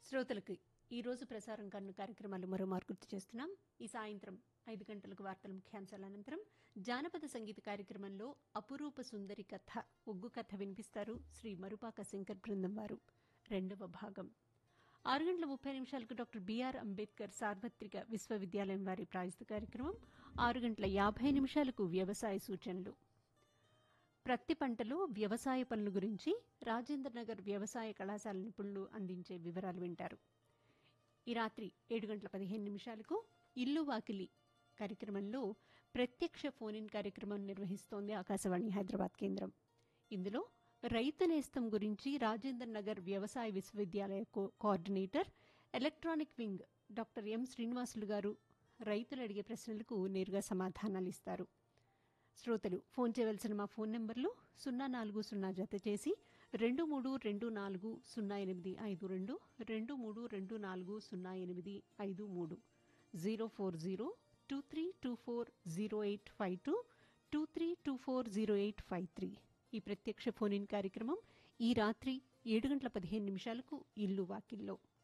శ్రోతలకి ఈ రోజు ప్రసారం కానున్న కార్యక్రమాలు మరోమారు గుర్తు చేస్తున్నాం ఈ సాయంత్రం ఐదు గంటలకు వార్తల ముఖ్యాంశాల అనంతరం జానపద సంగీత కార్యక్రమంలో అపురూప సుందరి కథ ఒగ్గు కథ వినిపిస్తారు శ్రీ మరుపాక శంకర్ బృందం వారు రెండవ భాగం ఆరు గంటల ముప్పై నిమిషాలకు డాక్టర్ బిఆర్ అంబేద్కర్ సార్వత్రిక విశ్వవిద్యాలయం వారి ప్రాయస్త కార్యక్రమం ఆరు గంటల యాభై నిమిషాలకు వ్యవసాయ సూచనలు ప్రత్తి పంటలో వ్యవసాయ పనుల గురించి రాజేంద్ర నగర్ వ్యవసాయ కళాశాల నిపుణులు అందించే వివరాలు వింటారు ఈ రాత్రి ఏడు గంటల పదిహేను నిమిషాలకు ఇల్లు వాకిలి కార్యక్రమంలో ప్రత్యక్ష ఫోన్ ఇన్ కార్యక్రమం నిర్వహిస్తోంది ఆకాశవాణి హైదరాబాద్ కేంద్రం ఇందులో రైతు నేస్తం గురించి రాజేంద్ర నగర్ వ్యవసాయ విశ్వవిద్యాలయ co- coordinator electronic wing doctor M Srinivasulu garu రైతులు అడిగే ప్రశ్నలకు నేరుగా సమాధానాలు ఇస్తారు శ్రోతలు ఫోన్ చేయవలసిన మా ఫోన్ నెంబర్లు సున్నా నాలుగు సున్నా జత చేసి రెండు మూడు రెండు నాలుగు సున్నా ఎనిమిది ఐదు రెండు రెండు మూడు రెండు నాలుగు సున్నా ఎనిమిది ఐదు మూడు zero four zero two three two four zero eight five two two three two four zero eight five three ఈ ప్రత్యక్ష ఫోన్ ఇన్ కార్యక్రమం ఈ రాత్రి ఏడు గంటల పదిహేను నిమిషాలకు ఇల్లు వాకిల్లో